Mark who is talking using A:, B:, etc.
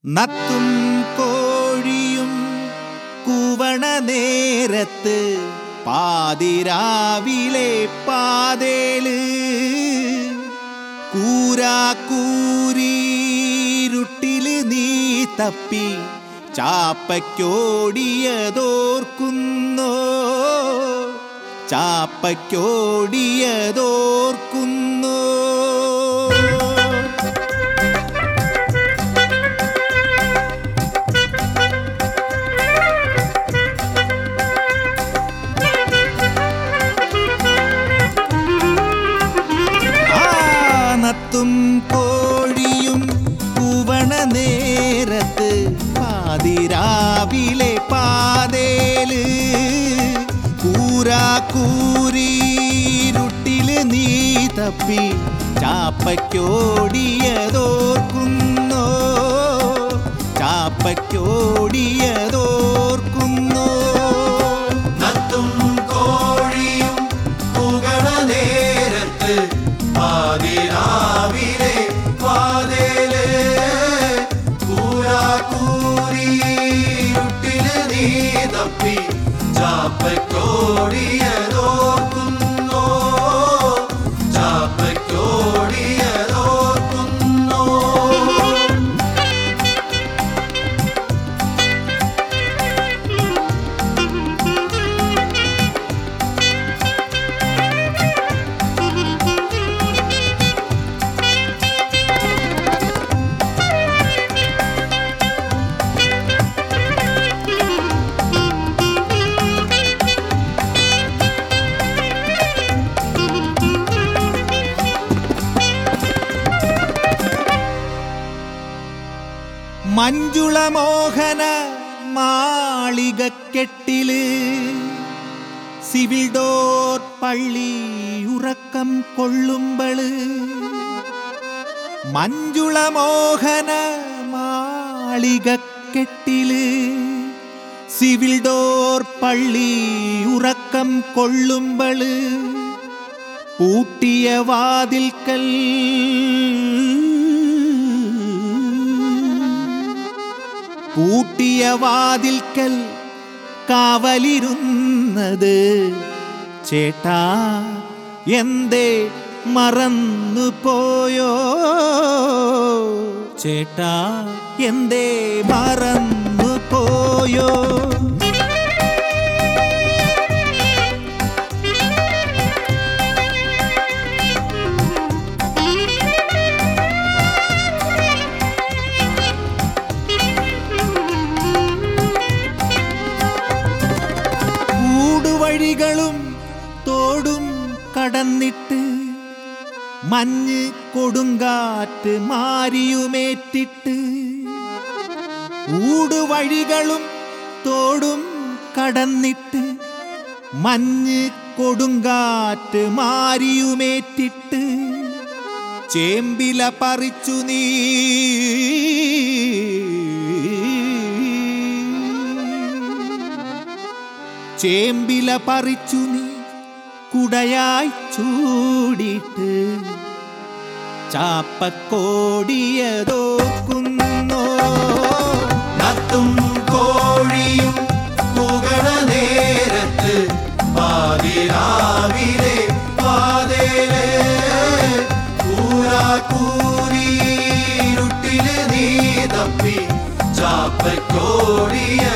A: നത്തും കോഴിയും കൂവണ നേരത്ത് പാതിരാവിലെ പാതേല് കൂരാക്കൂരിരുട്ടില് നീ തപ്പി ചാപ്പയ്ക്കോടിയതോർക്കുന്നോ ചാപ്പയ്ക്കോടിയതോർക്കുന്നോ ആനത്തും കോഴിയും കൂവണ നേരത്ത് പാതിരാവിലെ പാതേല് കൂരാക്കൂരിരുട്ടില് നീ തപ്പി ചാപ്പയ്ക്കോടിയതോർക്കുന്നോ ചാപ്പയ്ക്കോടിയതോർക്കുന്നോ
B: നത്തും കോഴിയും പുകണ നേരത്ത് പാതിരാവിലെ പാതേല് കൂരാക്കൂരിരുട്ടില് നീ തപ്പി ചാപ്പയ്ക്കോടിയതോർക്കുന്നോ ചാപ്പയ്ക്കോടിയതോർക്കുന്നോ
A: മഞ്ജുള മോഹന മാളികക്കെട്ടില് സിവിൽ ഡോർ പള്ളി ഉറക്കം കൊള്ളുമ്പള് മഞ്ജുള മോഹന മാളികക്കെട്ടില് സിവിൽ ഡോർ പള്ളി ഉറക്കം കൊള്ളുമ്പള് പൂട്ടിയ വാതിൽക്കൽ പൂട്ടിയ വാതിൽക്കൽ കാവലിരുന്നത് ചേട്ടാ എന്തേ മറന്നു പോയോ ചേട്ടാ എന്തേ മറന്നു പോയോ ൂടുവഴികളും തോടും കടന്നിട്ട് മഞ്ഞ് കൊടുങ്കാറ്റ് മാരിയുമേറ്റിട്ട് ഊടുവഴികളും തോടും കടന്നിട്ട് മഞ്ഞ് കൊടുങ്കാറ്റ് മാരിയുമേറ്റിട്ട് ചേമ്പില പറിച്ചു നീ ചേമ്പില പറിച്ചു നീ കുടയായി ചൂടിട്ട് ചാപ്പക്കോടിയതോക്കുന്നോ
B: നത്തും കോഴിയും പുകണ നേരത്ത് പാതിരാവിലെ പാതേല് കൂരാക്കൂരിരുട്ടില് നീ തപ്പി ചാപ്പക്കോടിയ